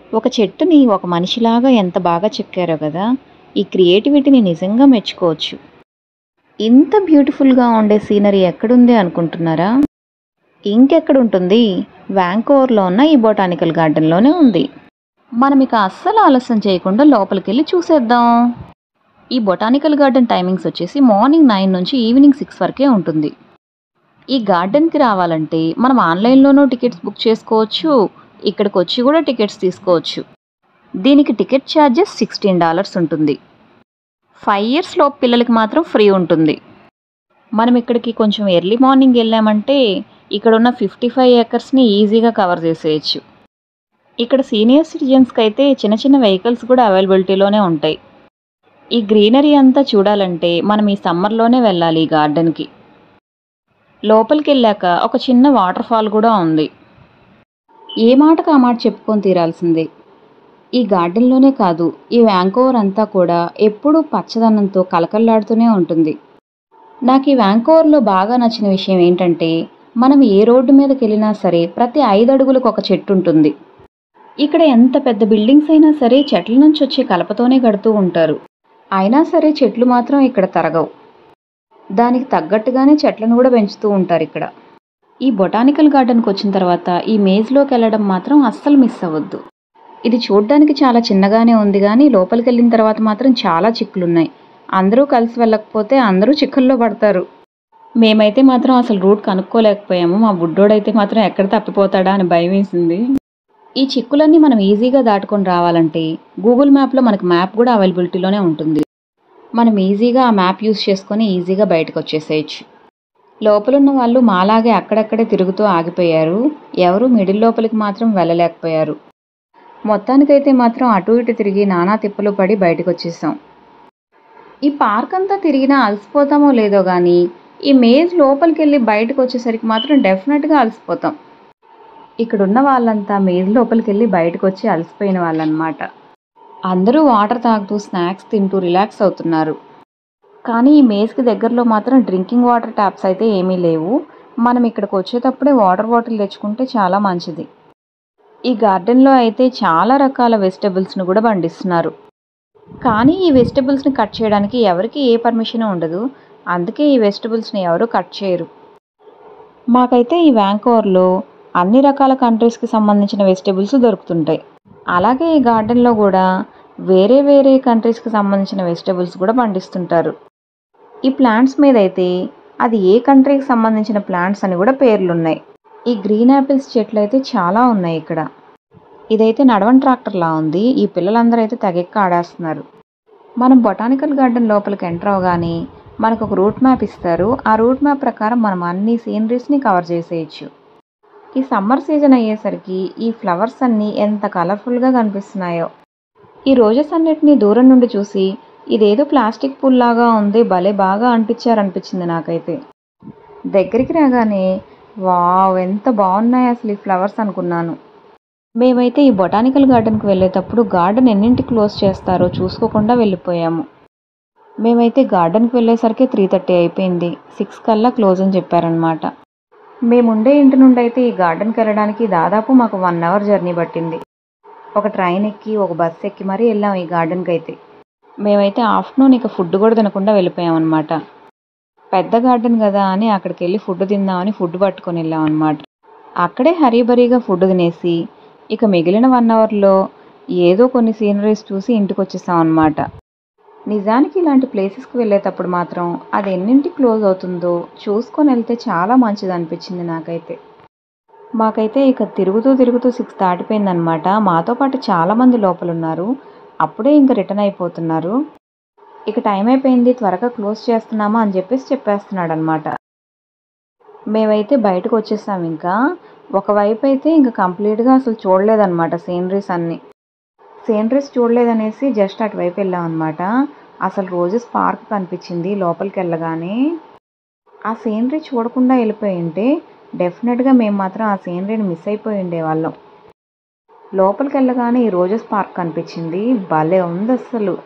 ఒక చెట్టుని ఒక మనిషిలాగా ఎంత బాగా చెక్కారో కదా ఈ క్రియేటివిటీని నిజంగా మెచ్చుకోవచ్చు ఇంత బ్యూటిఫుల్గా ఉండే సీనరీ ఎక్కడుంది అనుకుంటున్నారా ఇంకెక్కడ ఉంటుంది వ్యాంకోవర్లో ఉన్న ఈ బొటానికల్ గార్డెన్లోనే ఉంది మనం ఇక అస్సలు ఆలస్యం చేయకుండా లోపలికి వెళ్ళి చూసేద్దాం ఈ బొటానికల్ గార్డెన్ టైమింగ్స్ వచ్చేసి మార్నింగ్ నైన్ నుంచి ఈవినింగ్ సిక్స్ వరకే ఉంటుంది ఈ గార్డెన్కి రావాలంటే మనం ఆన్లైన్లోనూ టికెట్స్ బుక్ చేసుకోవచ్చు ఇక్కడికి వచ్చి కూడా టికెట్స్ తీసుకోవచ్చు దీనికి టికెట్ ఛార్జెస్ సిక్స్టీన్ డాలర్స్ ఉంటుంది ఫైవ్ ఇయర్స్ లోపు పిల్లలకి మాత్రం ఫ్రీ ఉంటుంది మనం ఇక్కడికి కొంచెం ఎర్లీ మార్నింగ్ వెళ్ళామంటే ఇక్కడ ఉన్న ఫిఫ్టీ ఫైవ్ ఏకర్స్ని ఈజీగా కవర్ చేసేయచ్చు ఇక్కడ సీనియర్ సిటిజన్స్కి అయితే చిన్న చిన్న వెహికల్స్ కూడా అవైలబిలిటీలోనే ఉంటాయి ఈ గ్రీనరీ అంతా చూడాలంటే మనం ఈ సమ్మర్లోనే వెళ్ళాలి ఈ గార్డెన్కి లోపలికి వెళ్ళాక ఒక చిన్న వాటర్ ఫాల్ కూడా ఉంది ఏ మాటకు ఆ మాట చెప్పుకొని తీరాల్సిందే ఈ గార్డెన్లోనే కాదు ఈ వ్యాంకోవర్ అంతా కూడా ఎప్పుడూ పచ్చదనంతో కలకల్లాడుతూనే ఉంటుంది నాకు ఈ వ్యాంకోవర్లో బాగా నచ్చిన విషయం ఏంటంటే మనం ఏ రోడ్డు మీదకి వెళ్ళినా సరే ప్రతి ఐదు అడుగులకు ఒక చెట్టు ఉంటుంది ఇక్కడ ఎంత పెద్ద బిల్డింగ్స్ అయినా సరే చెట్ల నుంచి వచ్చే కలపతోనే కడుతూ ఉంటారు అయినా సరే చెట్లు మాత్రం ఇక్కడ తరగవు దానికి తగ్గట్టుగానే చెట్లను కూడా పెంచుతూ ఉంటారు ఇక్కడ ఈ బొటానికల్ గార్డెన్కి వచ్చిన తర్వాత ఈ మేజ్లోకి వెళ్ళడం మాత్రం అస్సలు మిస్ అవ్వద్దు ఇది చూడ్డానికి చాలా చిన్నగానే ఉంది కానీ లోపలికి వెళ్ళిన తర్వాత మాత్రం చాలా చిక్కులున్నాయి అందరూ కలిసి వెళ్ళకపోతే అందరూ చిక్కుల్లో పడతారు మేమైతే మాత్రం అసలు రూట్ కనుక్కోలేకపోయాము మా బుడ్డోడైతే మాత్రం ఎక్కడ తప్పిపోతాడా అని భయం వేసింది ఈ చిక్కులన్నీ మనం ఈజీగా దాటుకొని రావాలంటే గూగుల్ మ్యాప్లో మనకు మ్యాప్ కూడా అవైలబిలిటీలోనే ఉంటుంది మనం ఈజీగా ఆ మ్యాప్ యూస్ చేసుకొని ఈజీగా బయటకు వచ్చేసేయచ్చు లోపలున్న వాళ్ళు మాలాగే అక్కడక్కడే తిరుగుతూ ఆగిపోయారు ఎవరు మిడిల్ లోపలికి మాత్రం వెళ్ళలేకపోయారు మొత్తానికైతే మాత్రం అటు ఇటు తిరిగి నానా తిప్పలు పడి బయటకు వచ్చేసాం ఈ పార్క్ అంతా తిరిగినా అలసిపోతామో లేదో కానీ ఈ మేజ్ లోపలికి వెళ్ళి బయటకు వచ్చేసరికి మాత్రం డెఫినెట్గా అలసిపోతాం ఇక్కడ ఉన్న వాళ్ళంతా మేజ్ లోపలికి వెళ్ళి బయటకు వచ్చి అలసిపోయిన వాళ్ళనమాట అందరూ వాటర్ తాగుతూ స్నాక్స్ తింటూ రిలాక్స్ అవుతున్నారు కానీ ఈ మేజ్కి దగ్గరలో మాత్రం డ్రింకింగ్ వాటర్ ట్యాప్స్ అయితే ఏమీ లేవు మనం ఇక్కడికి వచ్చేటప్పుడే వాటర్ బాటిల్ తెచ్చుకుంటే చాలా మంచిది ఈ గార్డెన్లో అయితే చాలా రకాల వెజిటబుల్స్ను కూడా పండిస్తున్నారు కానీ ఈ వెజిటబుల్స్ని కట్ చేయడానికి ఎవరికి ఏ పర్మిషన్ ఉండదు అందుకే ఈ వెజిటబుల్స్ని ఎవరు కట్ చేయరు మాకైతే ఈ వ్యాంకోవర్లో అన్ని రకాల కంట్రీస్కి సంబంధించిన వెజిటబుల్స్ దొరుకుతుంటాయి అలాగే ఈ గార్డెన్లో కూడా వేరే వేరే కంట్రీస్కి సంబంధించిన వెజిటబుల్స్ కూడా పండిస్తుంటారు ఈ ప్లాంట్స్ మీద అయితే అది ఏ కంట్రీకి సంబంధించిన ప్లాంట్స్ అని కూడా పేర్లు ఉన్నాయి ఈ గ్రీన్ యాపిల్స్ చెట్లు అయితే చాలా ఉన్నాయి ఇక్కడ ఇదైతే నడవన్ ట్రాక్టర్లా ఉంది ఈ పిల్లలందరూ అయితే తెగెక్క ఆడేస్తున్నారు మనం బొటానికల్ గార్డెన్ లోపలికి ఎంటర్ అవగానే మనకు ఒక రూట్ మ్యాప్ ఇస్తారు ఆ రూట్ మ్యాప్ ప్రకారం మనం అన్ని సీనరీస్ని కవర్ చేసేయచ్చు ఈ సమ్మర్ సీజన్ అయ్యేసరికి ఈ ఫ్లవర్స్ అన్నీ ఎంత కలర్ఫుల్గా కనిపిస్తున్నాయో ఈ రోజెస్ అన్నిటిని దూరం నుండి చూసి ఇదేదో ప్లాస్టిక్ పూల్ లాగా ఉంది భలే బాగా అంటించారనిపించింది నాకైతే దగ్గరికి రాగానే వావ్ ఎంత బాగున్నాయి అసలు ఈ ఫ్లవర్స్ అనుకున్నాను మేమైతే ఈ బొటానికల్ గార్డెన్కి వెళ్ళేటప్పుడు గార్డెన్ ఎన్నింటి క్లోజ్ చేస్తారో చూసుకోకుండా వెళ్ళిపోయాము మేమైతే గార్డెన్కి వెళ్ళేసరికి త్రీ థర్టీ అయిపోయింది సిక్స్ కల్లా క్లోజ్ అని చెప్పారనమాట మేముండే ఇంటి నుండి అయితే ఈ గార్డెన్కి వెళ్ళడానికి దాదాపు మాకు వన్ అవర్ జర్నీ పట్టింది ఒక ట్రైన్ ఎక్కి ఒక బస్ ఎక్కి మరీ వెళ్ళాం ఈ గార్డెన్కి అయితే మేమైతే ఆఫ్టర్నూన్ ఇక ఫుడ్ కూడా తినకుండా వెళ్ళిపోయాం అనమాట పెద్ద గార్డెన్ కదా అని అక్కడికి వెళ్ళి ఫుడ్ తిందామని ఫుడ్ పట్టుకొని వెళ్ళాం అనమాట అక్కడే హరీబరీగా ఫుడ్ తినేసి ఇక మిగిలిన వన్ అవర్లో ఏదో కొన్ని సీనరీస్ చూసి ఇంటికి వచ్చేసాం అనమాట నిజానికి ఇలాంటి ప్లేసెస్కి వెళ్ళేటప్పుడు మాత్రం అది ఎన్నింటి క్లోజ్ అవుతుందో చూసుకొని వెళ్తే చాలా మంచిది అనిపించింది నాకైతే మాకైతే ఇక తిరుగుతూ తిరుగుతూ సిక్స్ దాటిపోయిందనమాట మాతో పాటు చాలామంది లోపల ఉన్నారు అప్పుడే ఇంక రిటర్న్ అయిపోతున్నారు ఇక టైం అయిపోయింది త్వరగా క్లోజ్ చేస్తున్నామా అని చెప్పేసి చెప్పేస్తున్నాడు అనమాట మేమైతే బయటకు వచ్చేసాం ఇంకా ఒకవైపు అయితే ఇంకా కంప్లీట్గా అసలు చూడలేదన్నమాట సీనరీస్ అన్నీ సీనరీస్ చూడలేదనేసి జస్ట్ అటువైపు వెళ్ళాం అనమాట అసలు రోజెస్ పార్క్ కనిపించింది లోపలికి వెళ్ళగానే ఆ సీనరీ చూడకుండా వెళ్ళిపోయి ఉంటే డెఫినెట్గా మేము మాత్రం ఆ సీనరీని మిస్ అయిపోయి ఉండేవాళ్ళం లోపలికి వెళ్ళగానే ఈ రోజెస్ పార్క్ కనిపించింది భలే ఉంది అసలు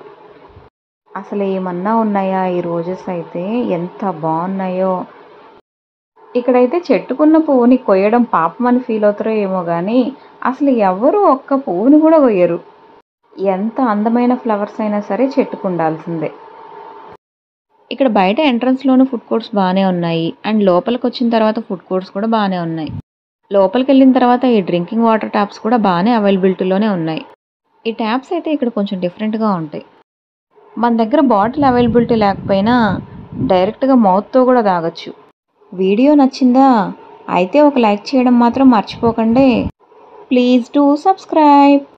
అసలు ఏమన్నా ఉన్నాయా ఈ రోజెస్ అయితే ఎంత బాగున్నాయో ఇక్కడైతే చెట్టుకున్న పువ్వుని కొయ్యడం పాపమని ఫీల్ అవుతారో ఏమో కానీ అసలు ఎవరు ఒక్క పువ్వుని కూడా కొయ్యరు ఎంత అందమైన ఫ్లవర్స్ అయినా సరే చెట్టుకు ఉండాల్సిందే ఇక్కడ బయట ఎంట్రన్స్లోనూ ఫుడ్ కోర్ట్స్ బాగానే ఉన్నాయి అండ్ లోపలికి వచ్చిన తర్వాత ఫుడ్ కోర్ట్స్ కూడా బాగానే ఉన్నాయి లోపలికి వెళ్ళిన తర్వాత ఈ డ్రింకింగ్ వాటర్ ట్యాప్స్ కూడా బాగానే అవైలబిలిటీలోనే ఉన్నాయి ఈ ట్యాప్స్ అయితే ఇక్కడ కొంచెం డిఫరెంట్గా ఉంటాయి మన దగ్గర బాటిల్ అవైలబిలిటీ లేకపోయినా డైరెక్ట్గా మౌత్తో కూడా తాగొచ్చు వీడియో నచ్చిందా అయితే ఒక లైక్ చేయడం మాత్రం మర్చిపోకండి ప్లీజ్ డూ సబ్స్క్రైబ్